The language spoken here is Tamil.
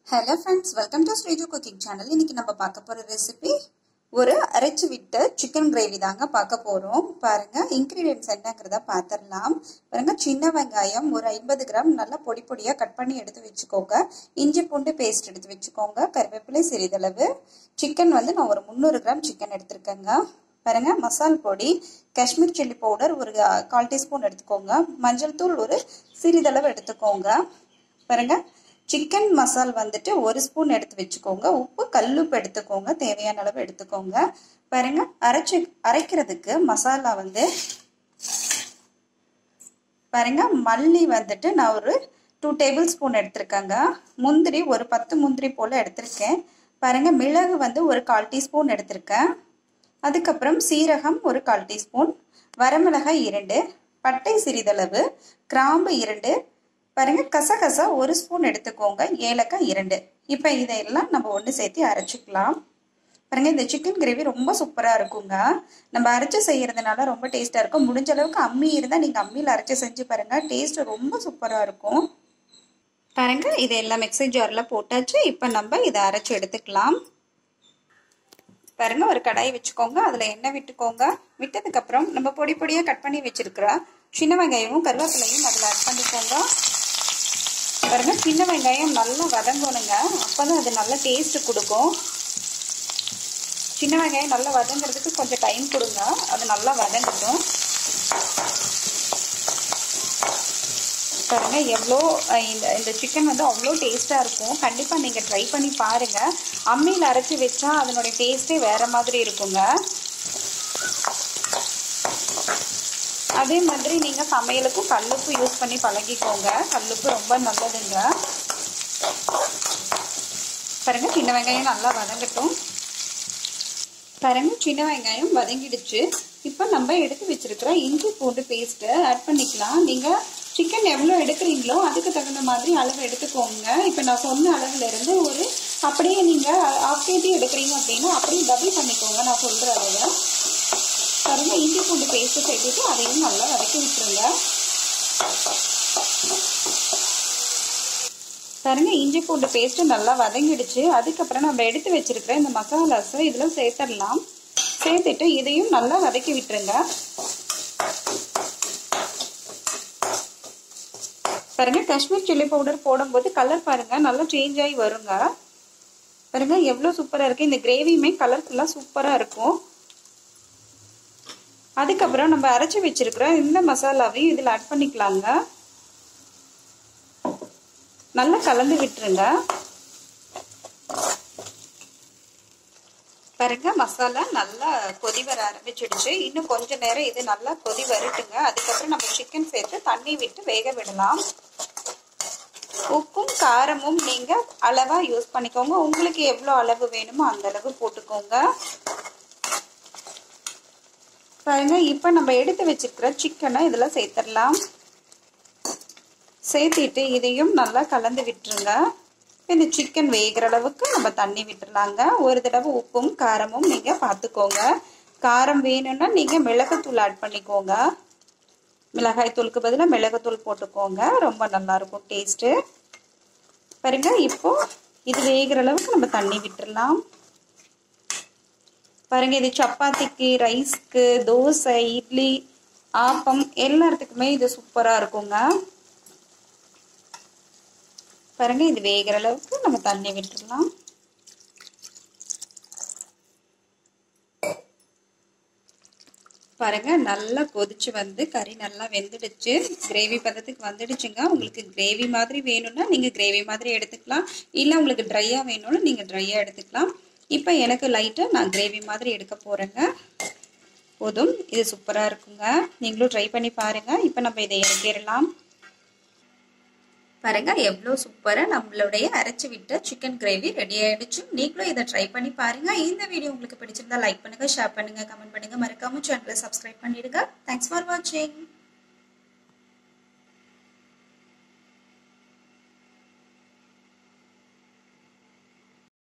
hello friends welcome to Sriju cooking channel இன்னைக்கு நம்ம பார்க்க போகிற ரெசிபி ஒரு அரைச்சி விட்ட சிக்கன் கிரேவி தாங்க பார்க்க போகிறோம் பாருங்க இன்க்ரீடியன்ஸ் என்னங்கிறத பார்த்துடலாம் பாருங்க சின்ன வெங்காயம் ஒரு ஐம்பது கிராம் நல்லா பொடி பொடியாக கட் பண்ணி எடுத்து வச்சுக்கோங்க இஞ்சி பூண்டு பேஸ்ட் எடுத்து வச்சுக்கோங்க கருவேப்பிலை சிறிதளவு சிக்கன் வந்து நான் ஒரு முந்நூறு கிராம் சிக்கன் எடுத்திருக்கேங்க பாருங்க மசால் பொடி காஷ்மீர் சில்லி பவுடர் ஒரு கால் டீஸ்பூன் எடுத்துக்கோங்க மஞ்சள் தூள் ஒரு சிறிதளவு எடுத்துக்கோங்க பாருங்க சிக்கன் மசால் வந்துட்டு ஒரு ஸ்பூன் எடுத்து வச்சுக்கோங்க உப்பு கல்லுப்பு எடுத்துக்கோங்க தேவையான அளவு எடுத்துக்கோங்க பாருங்க அரைச்சி அரைக்கிறதுக்கு மசாலா வந்து பாருங்க மல்லி வந்துட்டு நான் ஒரு டூ டேபிள் ஸ்பூன் எடுத்திருக்கேங்க முந்திரி ஒரு பத்து முந்திரி போல் எடுத்திருக்கேன் பாருங்க மிளகு வந்து ஒரு கால் டீஸ்பூன் எடுத்திருக்கேன் அதுக்கப்புறம் சீரகம் ஒரு கால் டீஸ்பூன் வரமிளகாய் இரண்டு பட்டை சிறிதளவு கிராம்பு இரண்டு பாருங்க கசகசா ஒரு ஸ்பூன் எடுத்துக்கோங்க ஏலக்காய் இரண்டு இப்போ இதையெல்லாம் நம்ம ஒன்று சேர்த்து அரைச்சிக்கலாம் பாருங்க இந்த சிக்கன் கிரேவி ரொம்ப சூப்பராக இருக்குங்க நம்ம அரைச்சி செய்யறதுனால ரொம்ப டேஸ்ட்டாக இருக்கும் முடிஞ்ச அளவுக்கு அம்மி இருந்தால் நீங்கள் அம்மியில் அரைச்சி செஞ்சு பாருங்க டேஸ்ட் ரொம்ப சூப்பராக இருக்கும் பாருங்க இதெல்லாம் மிக்ஸி ஜாரில் போட்டாச்சு இப்போ நம்ம இதை அரைச்சி எடுத்துக்கலாம் பாருங்க ஒரு கடாய் வச்சுக்கோங்க அதில் எண்ணெய் விட்டுக்கோங்க விட்டதுக்கப்புறம் நம்ம பொடி பொடியாக கட் பண்ணி வச்சிருக்கிற சின்ன வெங்காயமும் கருவேப்பிலையும் அதில் ஆட் பண்ணிக்கோங்க பாருங்க சின்ன வெங்காயம் நல்லா வதங்கணுங்க அப்போதான் அது நல்ல டேஸ்ட் கொடுக்கும் சின்ன வெங்காயம் நல்லா வதங்கிறதுக்கு கொஞ்சம் டைம் கொடுங்க அது நல்லா வதங்கட்டும் பாருங்க எவ்வளோ இந்த இந்த சிக்கன் வந்து அவ்வளோ டேஸ்ட்டாக இருக்கும் கண்டிப்பாக நீங்கள் ட்ரை பண்ணி பாருங்கள் அம்மியில் அரைச்சி வச்சா அதனுடைய டேஸ்ட்டே வேறு மாதிரி இருக்குங்க அதே மாதிரி நீங்கள் சமையலுக்கும் கல்லுப்பு யூஸ் பண்ணி பழகிக்கோங்க கல்லுப்பு ரொம்ப நல்லதுங்க பாருங்க சின்ன வெங்காயம் நல்லா வதங்கட்டும் பாருங்க சின்ன வெங்காயம் வதங்கிடுச்சு இப்போ நம்ம எடுத்து வச்சிருக்கிற இஞ்சி பூண்டு பேஸ்ட்டை ஆட் பண்ணிக்கலாம் நீங்கள் சிக்கன் எவ்வளோ எடுக்கிறீங்களோ அதுக்கு தகுந்த மாதிரி அளவு எடுத்துக்கோங்க இப்போ நான் சொன்ன அளவுல இருந்து ஒரு அப்படியே நீங்கள் ஆஃப் கேஜி எடுக்கிறீங்க அப்படின்னா அப்படியே டபுள் பண்ணிக்கோங்க நான் சொல்கிற அளவு பாருங்க இஞ்சி பூண்டு பேஸ்ட்டு சேர்த்துட்டு அதையும் நல்லா வதக்கி விட்டுருங்க பாருங்க இஞ்சி பூண்டு பேஸ்ட்டு நல்லா வதங்கிடுச்சு அதுக்கப்புறம் நம்ம எடுத்து வச்சிருக்கிற இந்த மசாலாஸை இதில் சேர்த்துடலாம் சேர்த்துட்டு இதையும் நல்லா வதக்கி விட்டுருங்க பாருங்க காஷ்மீர் சில்லி பவுடர் போடும்போது கலர் பாருங்க நல்லா சேஞ்ச் ஆகி வருங்க பாருங்க எவ்வளோ சூப்பராக இருக்கு இந்த கிரேவியுமே கலர்ஃபுல்லாக சூப்பராக இருக்கும் அதுக்கப்புறம் நம்ம அரைச்சி வச்சிருக்கிற இந்த மசாலாவையும் இதில் ஆட் பண்ணிக்கலாங்க நல்லா கலந்து விட்டுருங்க பாருங்க மசாலா நல்லா கொதி வர ஆரம்பிச்சிடுச்சு இன்னும் கொஞ்ச நேரம் இது நல்லா கொதி வரட்டுங்க அதுக்கப்புறம் நம்ம சிக்கன் சேர்த்து தண்ணி விட்டு வேக விடலாம் உப்பும் காரமும் நீங்க அளவா யூஸ் பண்ணிக்கோங்க உங்களுக்கு எவ்வளோ அளவு வேணுமோ அந்த அளவு போட்டுக்கோங்க பாருங்க இப்போ நம்ம எடுத்து வச்சிருக்கிற சிக்கனை இதில் சேர்த்துடலாம் சேர்த்திட்டு இதையும் நல்லா கலந்து விட்டுருங்க இந்த சிக்கன் வேகிற அளவுக்கு நம்ம தண்ணி விட்டுறலாங்க ஒரு தடவை உப்பும் காரமும் நீங்கள் பார்த்துக்கோங்க காரம் வேணும்னா நீங்கள் மிளகுத்தூள் ஆட் பண்ணிக்கோங்க மிளகாய் தூளுக்கு பதிலாக மிளகுத்தூள் போட்டுக்கோங்க ரொம்ப நல்லாயிருக்கும் டேஸ்ட்டு பாருங்க இப்போ இது வேகிற அளவுக்கு நம்ம தண்ணி விட்டுறலாம் பாருங்க இது சப்பாத்திக்கு ரைஸ்க்கு தோசை இட்லி ஆப்பம் எல்லாத்துக்குமே இது சூப்பராக இருக்குங்க பாருங்க இது வேகிற அளவுக்கு நம்ம தண்ணி விட்டுடலாம் பாருங்க நல்லா கொதிச்சு வந்து கறி நல்லா வெந்துடுச்சு கிரேவி பதத்துக்கு வந்துடுச்சுங்க உங்களுக்கு கிரேவி மாதிரி வேணும்னா நீங்கள் கிரேவி மாதிரி எடுத்துக்கலாம் இல்லை உங்களுக்கு ட்ரையாக வேணும்னா நீங்கள் ட்ரையாக எடுத்துக்கலாம் இப்போ எனக்கு லைட்டாக நான் கிரேவி மாதிரி எடுக்க போகிறேங்க போதும் இது சூப்பராக இருக்குங்க நீங்களும் ட்ரை பண்ணி பாருங்கள் இப்போ நம்ம இதை இறக்கிடலாம் பாருங்க எவ்வளோ சூப்பராக நம்மளுடைய அரைச்சி விட்ட சிக்கன் கிரேவி ரெடி ஆயிடுச்சு நீங்களும் இதை ட்ரை பண்ணி பாருங்க இந்த வீடியோ உங்களுக்கு பிடிச்சிருந்தா லைக் பண்ணுங்க ஷேர் பண்ணுங்க கமெண்ட் பண்ணுங்க மறக்காம சேனலை சப்ஸ்கிரைப் பண்ணிடுங்க தேங்க்ஸ் ஃபார் வாட்சிங்